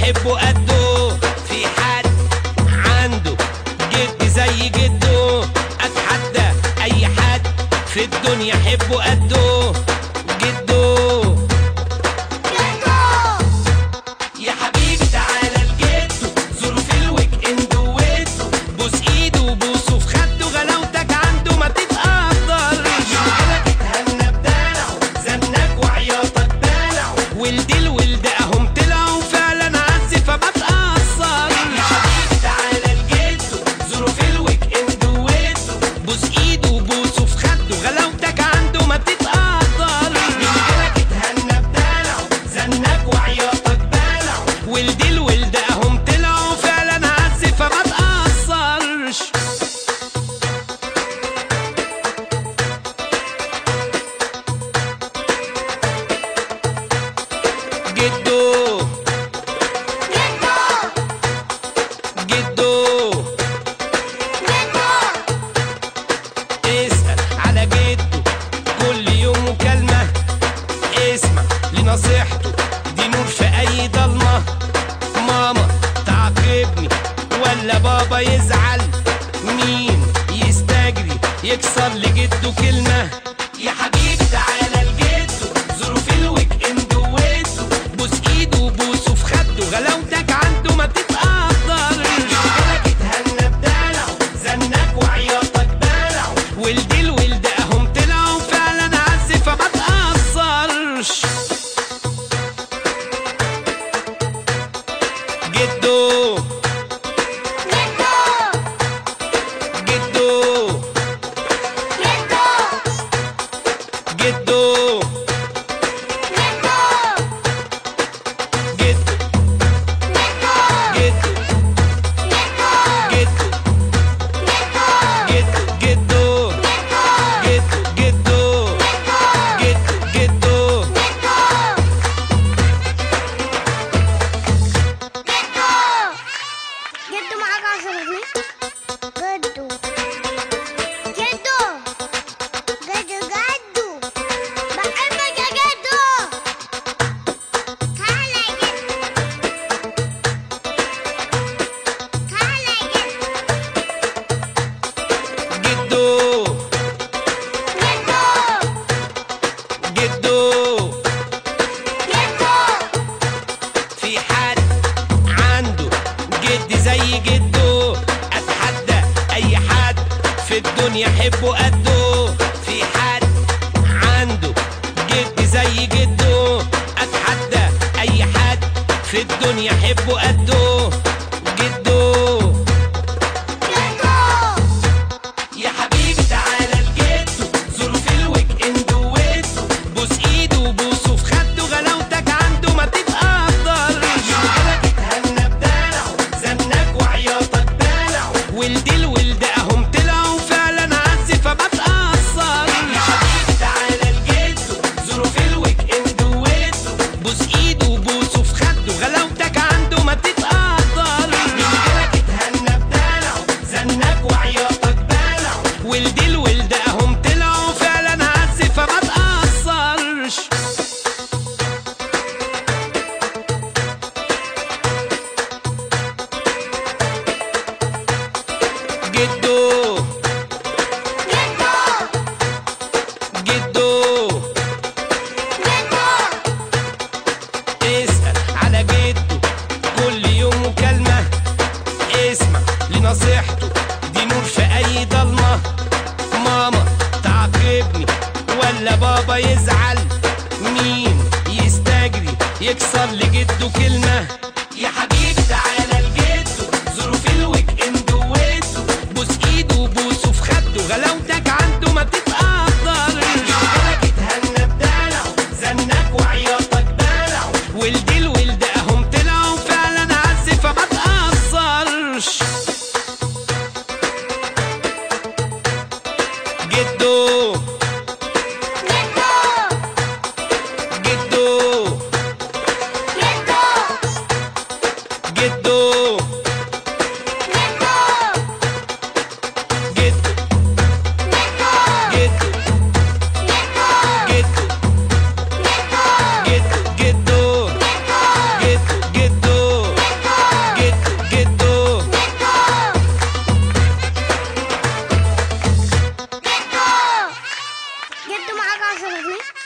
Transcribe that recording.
يحبه قده في حد عنده جد زي جده اتحدى اي حد في الدنيا يحبه قده جده يا حبيبي تعالى لجده زوره في الويك اند ويده بوس ايده وبوسه في خده غلاوتك عنده ما تتقدرش شغلك اتهنى بدلعه زنك وعياطك دلعه والدي الولد اهم طلعوا فعلا عز فما تقصرش يا حبيبي تعالى لجده زوره في الويك اند ويده بوس ايده وبوسه في خده غلاوتك عنده ما تتقدرش شغلك اتهنى بدلعه زنك وعياطك دلعه والدي الولد اهم طلعوا فعلا عز فما تقصرش جدو جدو اسأل على جده كل يوم مكالمة اسمع لنصيحته دي نور في أي ضلمة ماما تعاقبني ولا بابا يزعل مين يستجري يكسر لجده كلمة يا حبيبي تعالى لجده زوره في الويك اند ويده بوس ايده وبوسه في خده غلاوتك عنده ما تتقدرش شغلك اتهنى بدلعه زنك وعياطك دلعه والدي الولد اهم طلعوا فعلا عز فما تقصرش جدو جدو جدو جدو جدو جدو جدو جدو جدو جدو جدو جدو جدو معاك عشرة جنيه جدو جدو جدو جدو بحبك يا جدو تعالى يا جدو تعالى يا جدو جدو جدو جدو في حد عنده جد زي جده اتحدى اي حد في الدنيا يحبه قده في حد عنده جد زي جده اتحدى اي حد في الدنيا يحبه قده جده جدو يا حبيبي تعالى لجده زوره في الويك اند ويده بوس ايده وبوسه في خده غلاوتك عنده ما تتقدرش شغلك اتهنى بدلعه زنك وعياطك دلعه والدي الولد اهم طلعوا فعلا عز فما تقصرش يا حبيبي تعالى لجده زوره في الويك اند ويده بوس ايده وبوسه في خده غلاوتك عنده ما تتقدرش شغلك اتهنى بدلعه زنك وعياطك دلعه والدي الولد اهم طلعوا فعلا عز فما تقصرش جدو جدو اسأل على جده كل يوم مكالمة اسمع لنصيحته دي نور في أي ضلمة ماما تعاقبني ولا بابا يزعل مين يستجري يكسر لجده كلمة يا حبيبي تعالى لجده زوره في الويك اند ويده بوس ايده وبوسه في خده غلاوتك عنده ما تتقدرش شغلك اتهنى بدلعه زنك وعياطك دلعه والدي الولد اهم طلعوا فعلا عز فما تقصرش جدو جدو جدو جدو جدو جدو جدو جدو جدو معاك عشرة جنيه